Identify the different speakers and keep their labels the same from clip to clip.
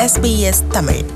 Speaker 1: SBS Tamil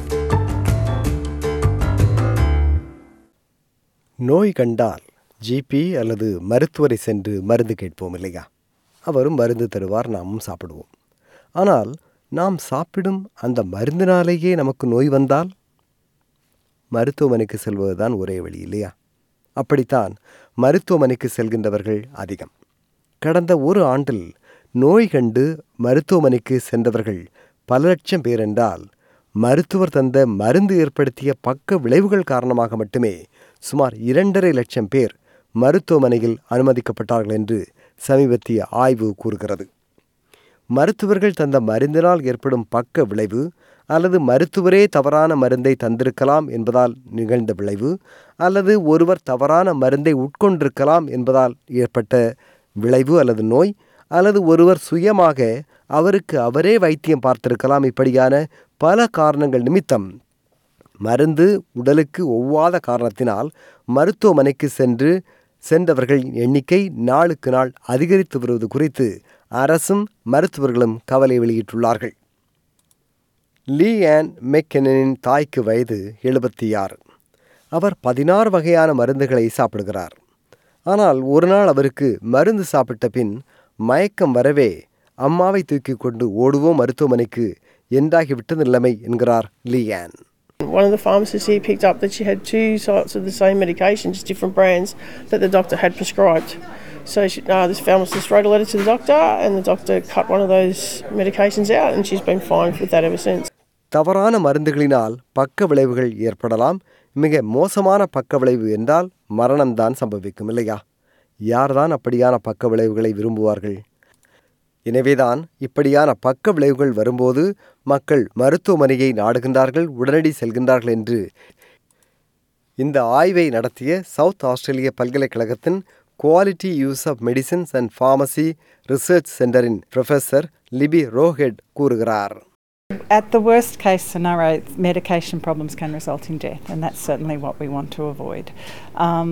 Speaker 2: நோய் கண்டால் GB அல்லது மருத்துவரை சென்று மருந்து கேட்போம் இல்லையா அவரும் மருந்து தருவார் நாமும் சாப்பிடுவோம் ஆனால் நாம் சாப்பிடும் அந்த மருந்தினாலேயே நமக்கு நோய் வந்தால் மருத்துவமனைக்கு செல்வதுதான் ஒரே வழி இல்லையா அப்படித்தான் மருத்துவமனைக்கு செல்கின்றவர்கள் அதிகம் கடந்த ஒரு ஆண்டில் நோய் கண்டு மருத்துவமனைக்கு சென்றவர்கள் பல லட்சம் பேர் என்றால் மருத்துவர் தந்த மருந்து ஏற்படுத்திய பக்க விளைவுகள் காரணமாக மட்டுமே சுமார் இரண்டரை லட்சம் பேர் மருத்துவமனையில் அனுமதிக்கப்பட்டார்கள் என்று சமீபத்திய ஆய்வு கூறுகிறது மருத்துவர்கள் தந்த மருந்தினால் ஏற்படும் பக்க விளைவு அல்லது மருத்துவரே தவறான மருந்தை தந்திருக்கலாம் என்பதால் நிகழ்ந்த விளைவு அல்லது ஒருவர் தவறான மருந்தை உட்கொண்டிருக்கலாம் என்பதால் ஏற்பட்ட விளைவு அல்லது நோய் அல்லது ஒருவர் சுயமாக அவருக்கு அவரே வைத்தியம் பார்த்திருக்கலாம் இப்படியான பல காரணங்கள் நிமித்தம் மருந்து உடலுக்கு ஒவ்வாத காரணத்தினால் மருத்துவமனைக்கு சென்று சென்றவர்களின் எண்ணிக்கை நாளுக்கு நாள் அதிகரித்து வருவது குறித்து அரசும் மருத்துவர்களும் கவலை வெளியிட்டுள்ளார்கள் லீ ஆன் மெக்கெனின் தாய்க்கு வயது எழுபத்தி ஆறு அவர் பதினாறு வகையான மருந்துகளை சாப்பிடுகிறார் ஆனால் ஒரு நாள் அவருக்கு மருந்து சாப்பிட்ட பின் மயக்கம் வரவே அம்மாவை தூக்கி கொண்டு ஓடுவோம் மருத்துவமனைக்கு என்றாகிவிட்டது நிலைமை என்கிறார் லீயான்
Speaker 3: One of the pharmacists here picked up that she had two sorts of the same medications, different brands that the doctor had prescribed. So she, uh, this pharmacist wrote a letter to the doctor, and the doctor cut one of those medications out, and she's been fine with that ever since.
Speaker 2: தவறான மருந்துகளினால் பக்க விளைவுகள் ஏற்படலாம் மிக மோசமான பக்க விளைவு என்றால் மரணம்தான் சம்பவிக்கும் இல்லையா யார்தான் அப்படியான பக்க விளைவுகளை விரும்புவார்கள் எனவேதான் இப்படியான பக்க விளைவுகள் வரும்போது மக்கள் மருத்துவமனையை நாடுகின்றார்கள் உடனடி செல்கின்றார்கள் என்று இந்த ஆய்வை நடத்திய சவுத் ஆஸ்திரேலிய பல்கலைக்கழகத்தின் quality use of medicines and pharmacy research சென்டரின் ப்ரொஃபஸர் லிபி ரோஹெட் கூறுகிறார்
Speaker 4: At the worst case scenario, medication problems can result in death, and that's certainly what we want to avoid. Um,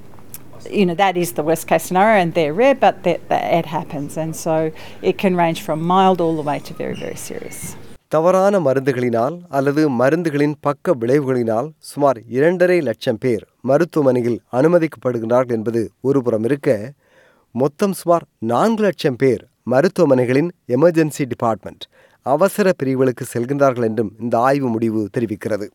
Speaker 4: you know, that is the worst case scenario, and they're rare, but that, that it happens, and so it can range from mild all the way to very, very serious.
Speaker 2: தவறான மருந்துகளினால் அல்லது மருந்துகளின் பக்க விளைவுகளினால் சுமார் இரண்டரை லட்சம் பேர் மருத்துவமனையில் அனுமதிக்கப்படுகிறார்கள் என்பது ஒருபுறம் இருக்க மொத்தம் சுமார் நான்கு லட்சம் பேர் மருத்துவமனைகளின் எமர்ஜென்சி டிபார்ட்மெண்ட் அவசர பிரிவுகளுக்கு செல்கின்றார்கள் என்றும் இந்த ஆய்வு முடிவு தெரிவிக்கிறது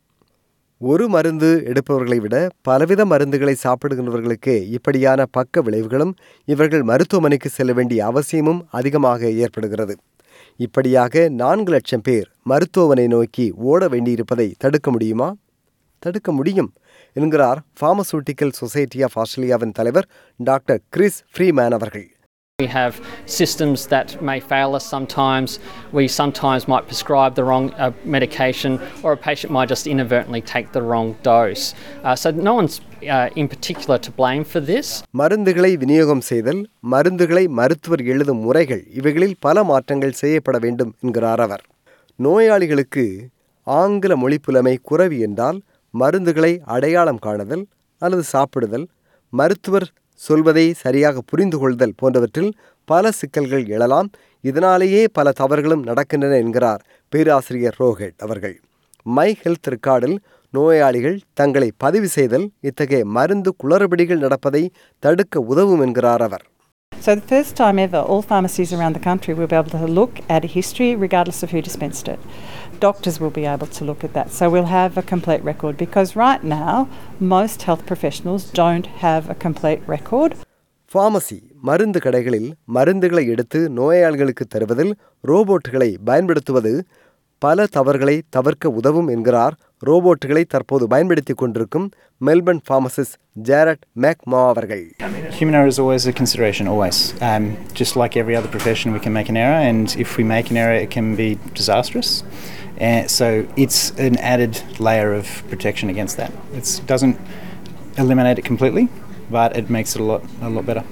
Speaker 2: ஒரு மருந்து எடுப்பவர்களை விட பலவித மருந்துகளை சாப்பிடுகின்றவர்களுக்கு இப்படியான பக்க விளைவுகளும் இவர்கள் மருத்துவமனைக்கு செல்ல வேண்டிய அவசியமும் அதிகமாக ஏற்படுகிறது இப்படியாக நான்கு லட்சம் பேர் மருத்துவமனை நோக்கி ஓட வேண்டியிருப்பதை தடுக்க முடியுமா தடுக்க முடியும் என்கிறார் ஃபார்மசூட்டிக்கல் சொசைட்டி ஆஃப் ஆஸ்திரேலியாவின் தலைவர் டாக்டர் கிறிஸ் ஃப்ரீமேன் அவர்கள்
Speaker 5: We have systems that may fail us sometimes. We sometimes might prescribe the wrong uh, medication, or a patient might just inadvertently take the wrong dose. Uh, so, no one's uh, in particular to blame for this.
Speaker 2: மருந்துகளை விநியோகம் செய்தல் மருந்துகளை மருத்துவர் எழுதும் முறைகள் இவைகளில் பல மாற்றங்கள் செய்யப்பட வேண்டும் என்கிறார் அவர் நோயாளிகளுக்கு ஆங்கில மொழிப்புலமை குறைவு என்றால் மருந்துகளை அடையாளம் காணுதல் அல்லது சாப்பிடுதல் மருத்துவர் சொல்வதை சரியாக புரிந்து கொள்தல் போன்றவற்றில் பல சிக்கல்கள் எழலாம் இதனாலேயே பல தவறுகளும் நடக்கின்றன என்கிறார் பேராசிரியர் ரோஹெட் அவர்கள் மை ஹெல்த் ரெக்கார்டில் நோயாளிகள் தங்களை பதிவு செய்தல் இத்தகைய மருந்து குளறுபடிகள் நடப்பதை தடுக்க உதவும் என்கிறார் அவர்
Speaker 4: So, the first time ever, all pharmacies around the country will be able to look at a history regardless of who dispensed it. Doctors will be able to look at that. So, we'll have a complete record because right now, most health professionals don't have a complete record.
Speaker 2: Pharmacy மருந்து கடைகளில் மருந்துகளை எடுத்து நோயாளிகளுக்கு தருவதில் ரோபோட்டுகளை பயன்படுத்துவது பல தவறுகளை தவிர்க்க உதவும் என்கிறார் ரோபோட்டுகளை தற்போது பயன்படுத்திக் கொண்டிருக்கும் மெல்பர்ன் ஃபார்மசிஸ்ட் ஜேரட் மேக்மா அவர்கள்
Speaker 6: Human error is always a consideration, always. Um, just like every other profession, we can make an error, and if we make an error, it can be disastrous. And so it's an added layer of protection against that. It doesn't eliminate it completely, but it makes it a lot, a lot better.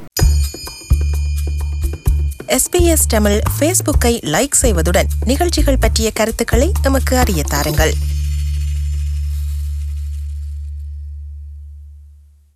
Speaker 1: SBS Tamil ஃபேஸ்புக்கை like செய்வதுடன் நிகழ்ச்சிகள் பற்றிய கருத்துக்களை நமக்கு அறிய தாருங்கள்